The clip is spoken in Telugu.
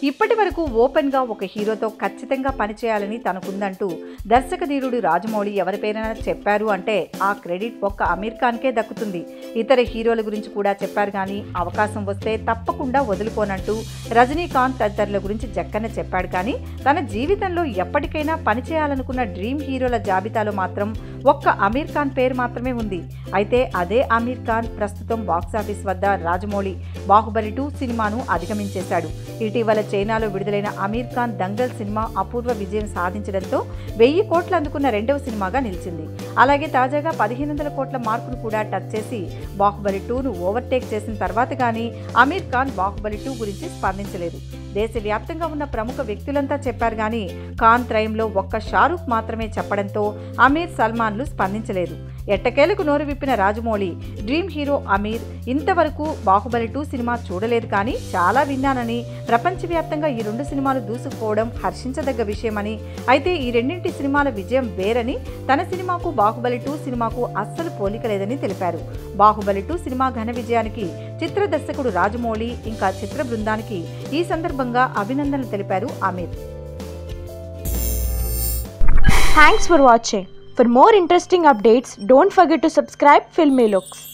ఇప్పటి వరకు ఓపెన్గా ఒక హీరోతో ఖచ్చితంగా పనిచేయాలని తనకుందంటూ దర్శకధీరుడు రాజమౌళి ఎవరి పేరైనా చెప్పారు అంటే ఆ క్రెడిట్ ఒక్క అమీర్ ఖాన్కే దక్కుతుంది ఇతర హీరోల గురించి కూడా చెప్పారు కానీ అవకాశం వస్తే తప్పకుండా వదులుకోనంటూ రజనీకాంత్ తదితరుల గురించి జక్కన్న చెప్పాడు కానీ తన జీవితంలో ఎప్పటికైనా పనిచేయాలనుకున్న డ్రీమ్ హీరోల జాబితాలో మాత్రం ఒక్క అమీర్ ఖాన్ పేరు మాత్రమే ఉంది అయితే అదే అమీర్ ఖాన్ ప్రస్తుతం బాక్సాఫీస్ వద్ద రాజమౌళి బాహుబలి టూ సినిమాను అధిగమించేశాడు ఇటీవల చైనాలో విడుదలైన అమీర్ ఖాన్ దంగల్ సినిమా అపూర్వ విజయం సాధించడంతో వెయ్యి కోట్లు అందుకున్న రెండవ సినిమాగా నిలిచింది అలాగే తాజాగా పదిహేను వందల కోట్ల మార్కును కూడా టచ్ చేసి బాహుబలి టూను ఓవర్టేక్ చేసిన తర్వాత కానీ అమీర్ ఖాన్ బాహుబలి టూ గురించి స్పందించలేదు దేశవ్యాప్తంగా ఉన్న ప్రముఖ వ్యక్తులంతా చెప్పారు కానీ ఖాన్ త్రయంలో ఒక్క షారూఖ్ మాత్రమే చెప్పడంతో అమీర్ సల్మాన్లు స్పందించలేదు ఎట్టకేలకు నోరు విప్పిన రాజమౌళి డ్రీమ్ హీరో అమీర్ ఇంతవరకు బాహుబలి టూ సినిమా చూడలేదు కానీ చాలా విన్నానని ప్రపంచవ్యాప్తంగా ఈ రెండు సినిమాలు దూసుకుపోవడం హర్షించదగ్గ విషయమని అయితే ఈ రెండింటి సినిమాల విజయం వేరని తన సినిమాకు బాహుబలి టూ సినిమాకు అస్సలు పోలిక లేదని తెలిపారు బాహుబలి టూ సినిమా ఘన విజయానికి చిత్ర దర్శకుడు రాజమౌళి ఇంకా చిత్ర బృందానికి ఈ సందర్భంగా అభినందనలు తెలిపారు Aamir Thanks for watching. For more interesting updates, don't forget to subscribe Filmy Looks.